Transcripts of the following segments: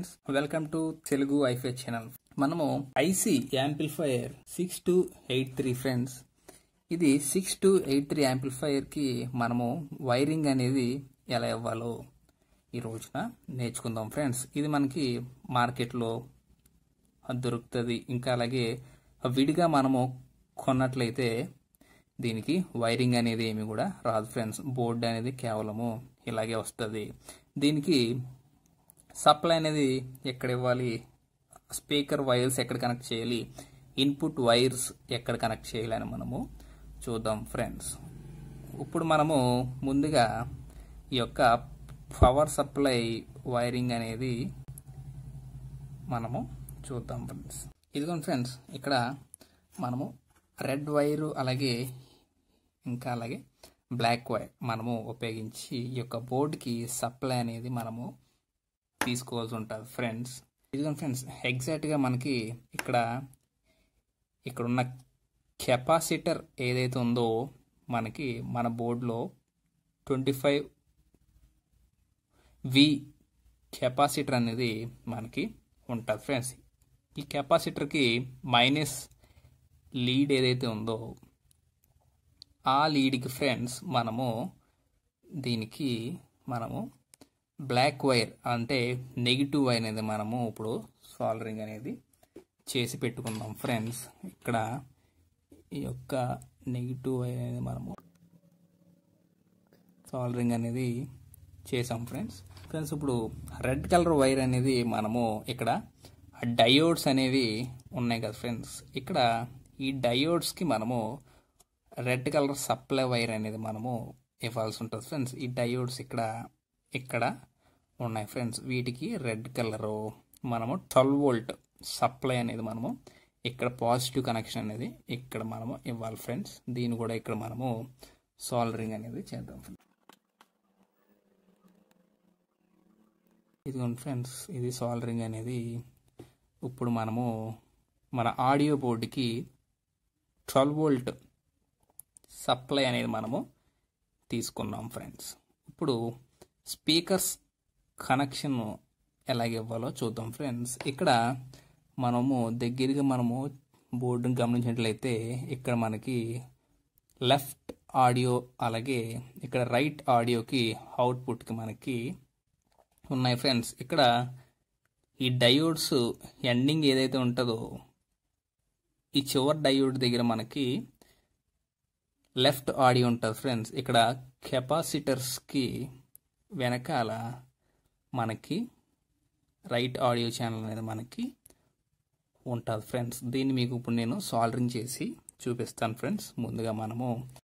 friends welcome to Telugu ఐఫై channel మనము IC amplifier six two eight three friends ఇది six two eight three amplifier కి మనము wiring అనేది ఎలా ఇవ్వాలో ఈ రోజున నేర్చుకుందాం ఫ్రెండ్స్ ఇది మనకి మార్కెట్లో దొరుకుతుంది ఇంకా అలాగే విడిగా మనము కొన్నట్లయితే దీనికి వైరింగ్ అనేది ఏమి కూడా రాదు ఫ్రెండ్స్ బోర్డు అనేది కేవలము ఇలాగే వస్తుంది దీనికి సప్లై అనేది ఎక్కడ ఇవ్వాలి స్పీకర్ వైర్స్ ఎక్కడ కనెక్ట్ చేయాలి ఇన్పుట్ వైర్స్ ఎక్కడ కనెక్ట్ చేయాలని మనము చూద్దాం ఫ్రెండ్స్ ఇప్పుడు మనము ముందుగా ఈ యొక్క పవర్ సప్లై వైరింగ్ అనేది మనము చూద్దాం ఫ్రెండ్స్ ఇదిగోండి ఫ్రెండ్స్ ఇక్కడ మనము రెడ్ వైరు అలాగే ఇంకా అలాగే బ్లాక్ వైర్ మనము ఉపయోగించి ఈ యొక్క బోర్డుకి సప్లై అనేది మనము తీసుకోవాల్సి ఉంటుంది ఫ్రెండ్స్ ఇదిగోండి ఫ్రెండ్స్ ఎగ్జాక్ట్గా మనకి ఇక్కడ ఇక్కడ ఉన్న కెపాసిటర్ ఏదైతే ఉందో మనకి మన బోర్డులో ట్వంటీ ఫైవ్ వి కెపాసిటర్ అనేది మనకి ఉంటుంది ఫ్రెండ్స్ ఈ కెపాసిటర్కి మైనస్ లీడ్ ఏదైతే ఉందో ఆ లీడ్కి ఫ్రెండ్స్ మనము దీనికి మనము బ్లాక్ వైర్ అంటే నెగిటివ్ వైర్ అనేది మనము ఇప్పుడు సాల్డరింగ్ అనేది చేసి పెట్టుకుందాం ఫ్రెండ్స్ ఇక్కడ ఈ యొక్క నెగిటివ్ వైర్ అనేది మనము సాల్డరింగ్ అనేది చేసాం ఫ్రెండ్స్ ఫ్రెండ్స్ ఇప్పుడు రెడ్ కలర్ వైర్ అనేది మనము ఇక్కడ డయోడ్స్ అనేవి ఉన్నాయి కదా ఫ్రెండ్స్ ఇక్కడ ఈ డయోడ్స్కి మనము రెడ్ కలర్ సప్లై వైర్ అనేది మనము ఇవ్వాల్సి ఉంటుంది ఫ్రెండ్స్ ఈ డయోడ్స్ ఇక్కడ ఇక్కడ ఉన్నాయి ఫ్రెండ్స్ వీటికి రెడ్ కలరు మనము ట్వెల్వ్ వోల్ట్ సప్లై అనేది మనము ఇక్కడ పాజిటివ్ కనెక్షన్ అనేది ఇక్కడ మనము ఇవ్వాలి ఫ్రెండ్స్ దీన్ని కూడా ఇక్కడ మనము సాల్డరింగ్ అనేది చేద్దాం ఫ్రెండ్స్ ఇదిగోండి ఫ్రెండ్స్ ఇది సాల్డరింగ్ అనేది ఇప్పుడు మనము మన ఆడియో బోర్డుకి ట్వెల్వ్ వోల్ట్ సప్లై అనేది మనము తీసుకున్నాం ఫ్రెండ్స్ ఇప్పుడు స్పీకర్స్ కనెక్షన్ ఎలాగ ఇవ్వాలో చూద్దాం ఫ్రెండ్స్ ఇక్కడ మనము దగ్గరగా మనము బోర్డుని గమనించినట్లయితే ఇక్కడ మనకి లెఫ్ట్ ఆడియో అలాగే ఇక్కడ రైట్ ఆడియోకి అవుట్పుట్కి మనకి ఉన్నాయి ఫ్రెండ్స్ ఇక్కడ ఈ డయోడ్స్ ఎండింగ్ ఏదైతే ఉంటుందో ఈ చివరి డయోడ్ దగ్గర మనకి లెఫ్ట్ ఆడియో ఉంటుంది ఫ్రెండ్స్ ఇక్కడ కెపాసిటర్స్కి వెనకాల మనకి రైట్ ఆడియో ఛానల్ అనేది మనకి ఉంటుంది ఫ్రెండ్స్ దీన్ని మీకు ఇప్పుడు నేను సాల్డరింగ్ చేసి చూపిస్తాను ఫ్రెండ్స్ ముందుగా మనము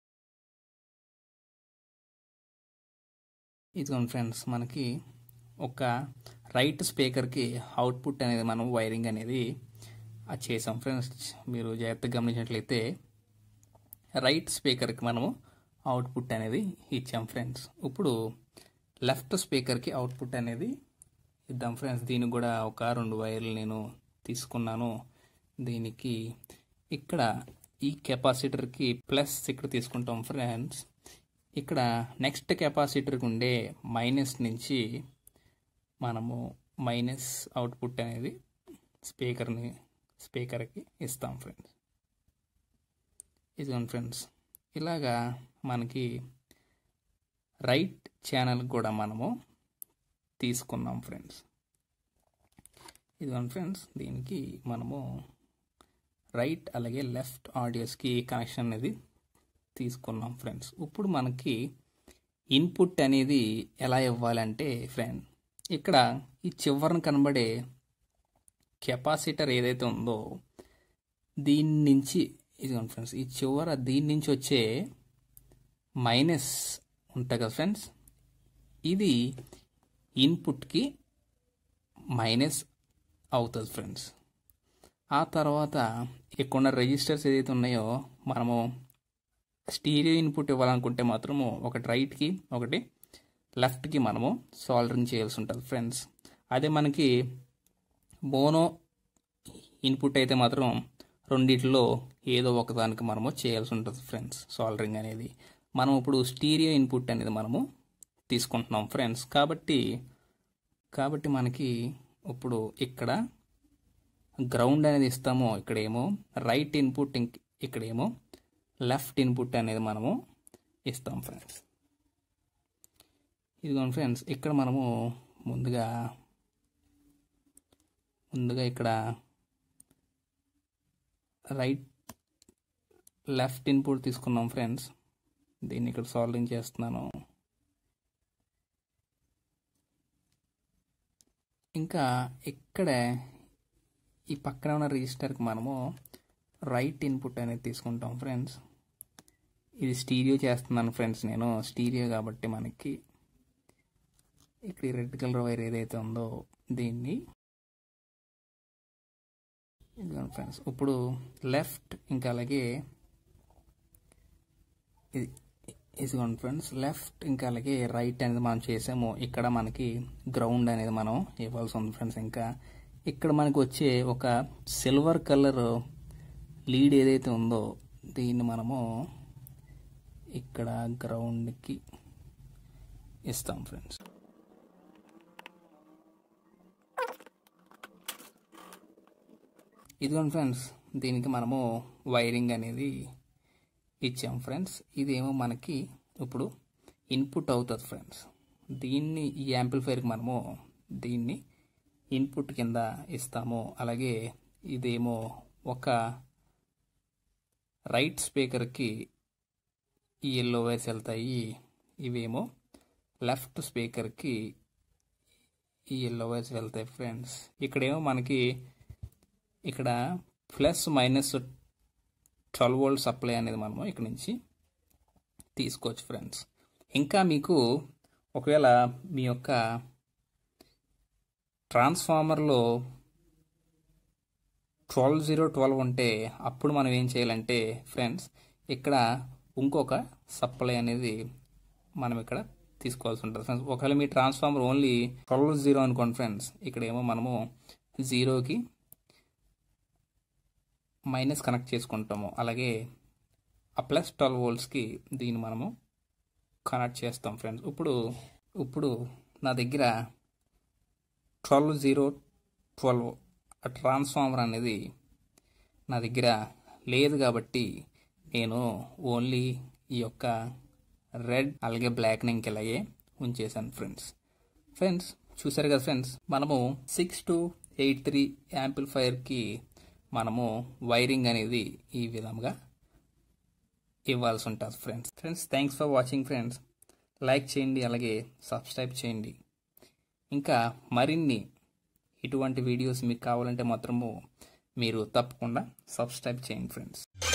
ఇదిగోండి ఫ్రెండ్స్ మనకి ఒక రైట్ స్పీకర్కి అవుట్పుట్ అనేది మనం వైరింగ్ అనేది అది చేసాం ఫ్రెండ్స్ మీరు జాగ్రత్తగా గమనించినట్లయితే రైట్ స్పీకర్కి మనము అవుట్పుట్ అనేది ఇచ్చాం ఫ్రెండ్స్ ఇప్పుడు లెఫ్ట్ స్పీకర్కి అవుట్పుట్ అనేది ఇద్దాం ఫ్రెండ్స్ దీనికి కూడా ఒక రెండు వైర్లు నేను తీసుకున్నాను దీనికి ఇక్కడ ఈ కెపాసిటర్కి ప్లస్ ఇక్కడ తీసుకుంటాం ఫ్రెండ్స్ ఇక్కడ నెక్స్ట్ కెపాసిటర్కి ఉండే మైనస్ నుంచి మనము మైనస్ అవుట్పుట్ అనేది స్పీకర్ని స్పీకర్కి ఇస్తాం ఫ్రెండ్స్ ఇదిగోండి ఫ్రెండ్స్ ఇలాగా మనకి రైట్ ఛానల్ కూడా మనము తీసుకున్నాం ఫ్రెండ్స్ ఇదిగోండి ఫ్రెండ్స్ దీనికి మనము రైట్ అలాగే లెఫ్ట్ ఆడియోస్కి కనెక్షన్ అనేది తీసుకున్నాం ఫ్రెండ్స్ ఇప్పుడు మనకి ఇన్పుట్ అనేది ఎలా ఇవ్వాలంటే ఫ్రెండ్ ఇక్కడ ఈ చివరన కనబడే కెపాసిటర్ ఏదైతే ఉందో దీని నుంచి ఇదిగోండి ఫ్రెండ్స్ ఈ చివర దీని నుంచి వచ్చే మైనస్ ఉంటుంది కదా ఫ్రెండ్స్ ఇది ఇన్పుట్కి మైనస్ అవుతుంది ఫ్రెండ్స్ ఆ తర్వాత ఇక్కడ రెజిస్టర్స్ ఏదైతే ఉన్నాయో మనము స్టీరియో ఇన్పుట్ ఇవ్వాలనుకుంటే మాత్రము ఒకటి రైట్కి ఒకటి లెఫ్ట్కి మనము సాల్డరింగ్ చేయాల్సి ఉంటుంది ఫ్రెండ్స్ అదే మనకి బోనో ఇన్పుట్ అయితే మాత్రం రెండిట్లో ఏదో ఒకదానికి మనము చేయాల్సి ఉంటుంది ఫ్రెండ్స్ సాల్డరింగ్ అనేది మనం ఇప్పుడు స్టీరియో ఇన్పుట్ అనేది మనము తీసుకుంటున్నాం ఫ్రెండ్స్ కాబట్టి కాబట్టి మనకి ఇప్పుడు ఇక్కడ గ్రౌండ్ అనేది ఇస్తామో ఇక్కడేమో రైట్ ఇన్పుట్ ఇక్కడేమో లెఫ్ట్ ఇన్పుట్ అనేది మనము ఇస్తాం ఫ్రెండ్స్ ఇదిగోండి ఫ్రెండ్స్ ఇక్కడ మనము ముందుగా ముందుగా ఇక్కడ రైట్ లెఫ్ట్ ఇన్పుట్ తీసుకున్నాం ఫ్రెండ్స్ దీన్ని ఇక్కడ సాల్వింగ్ చేస్తున్నాను ఇంకా ఇక్కడ ఈ పక్కన ఉన్న రిజిస్టర్కి మనము రైట్ ఇన్పుట్ అనేది తీసుకుంటాం ఫ్రెండ్స్ ఇది స్టీరియో చేస్తున్నాను ఫ్రెండ్స్ నేను స్టీరియో కాబట్టి మనకి ఇక్కడ రెడ్ కలర్ వైర్ ఏదైతే ఉందో దీన్ని ఇదిగోండి ఫ్రెండ్స్ ఇప్పుడు లెఫ్ట్ ఇంకా అలాగే ఇది ఇదిగోండి ఫ్రెండ్స్ లెఫ్ట్ ఇంకా అలాగే రైట్ అనేది మనం చేసాము ఇక్కడ మనకి గ్రౌండ్ అనేది మనం ఇవ్వాల్సి ఉంది ఫ్రెండ్స్ ఇంకా ఇక్కడ మనకు వచ్చే ఒక సిల్వర్ కలర్ లీడ్ ఏదైతే ఉందో దీన్ని మనము ఇక్కడ గ్రౌండ్కి ఇస్తాం ఫ్రెండ్స్ ఇదిగోండి ఫ్రెండ్స్ దీనికి మనము వైరింగ్ అనేది ఇచ్చాం ఫ్రెండ్స్ ఇదేమో మనకి ఇప్పుడు ఇన్పుట్ అవుతుంది ఫ్రెండ్స్ దీన్ని ఈ యాంప్లిఫైర్కి మనము దీన్ని ఇన్పుట్ కింద ఇస్తాము అలాగే ఇదేమో ఒక రైట్ స్పీకర్కి ఈ ఎల్లో వైర్స్ వెళ్తాయి ఇవేమో లెఫ్ట్ స్పీకర్కి ఈ ఎల్లో వైర్స్ వెళ్తాయి ఫ్రెండ్స్ ఇక్కడేమో మనకి ఇక్కడ plus minus twelve volt supply అనేది మనము ఇక్కడ నుంచి తీసుకోవచ్చు ఫ్రెండ్స్ ఇంకా మీకు ఒకవేళ మీ యొక్క ట్రాన్స్ఫార్మర్లో ట్వెల్వ్ జీరో ట్వెల్వ్ ఉంటే అప్పుడు మనం ఏం చేయాలంటే ఫ్రెండ్స్ ఇక్కడ ఇంకొక సప్లై అనేది మనం ఇక్కడ తీసుకోవాల్సి ఉంటుంది ఫ్రెండ్స్ ఒకవేళ మీ ట్రాన్స్ఫార్మర్ ఓన్లీ ట్వెల్వ్ జీరో అనుకోండి ఫ్రెండ్స్ ఇక్కడ ఏమో మనము జీరోకి మైనస్ కనెక్ట్ చేసుకుంటాము అలాగే ఆ ప్లస్ ట్వెల్వ్ వోల్ట్స్కి దీన్ని మనము కనెక్ట్ చేస్తాం ఫ్రెండ్స్ ఇప్పుడు ఇప్పుడు నా దగ్గర ట్వెల్వ్ జీరో ట్వెల్వ్ ఆ ట్రాన్స్ఫార్మర్ అనేది నా దగ్గర లేదు కాబట్టి నేను ఓన్లీ ఈ యొక్క రెడ్ అలాగే బ్లాక్ నెంకి ఇలాగే ఉంచేసాను ఫ్రెండ్స్ ఫ్రెండ్స్ చూసారు కదా ఫ్రెండ్స్ మనము సిక్స్ టు ఎయిట్ త్రీ యాంప్లిఫైర్కి మనము వైరింగ్ అనేది ఈ విధంగా ఇవ్వాల్సి ఉంటుంది friends friends thanks for watching friends like చేయండి అలాగే సబ్స్క్రైబ్ చేయండి ఇంకా మరిన్ని ఇటువంటి వీడియోస్ మీకు కావాలంటే మాత్రము మీరు తప్పకుండా సబ్స్క్రైబ్ చేయండి ఫ్రెండ్స్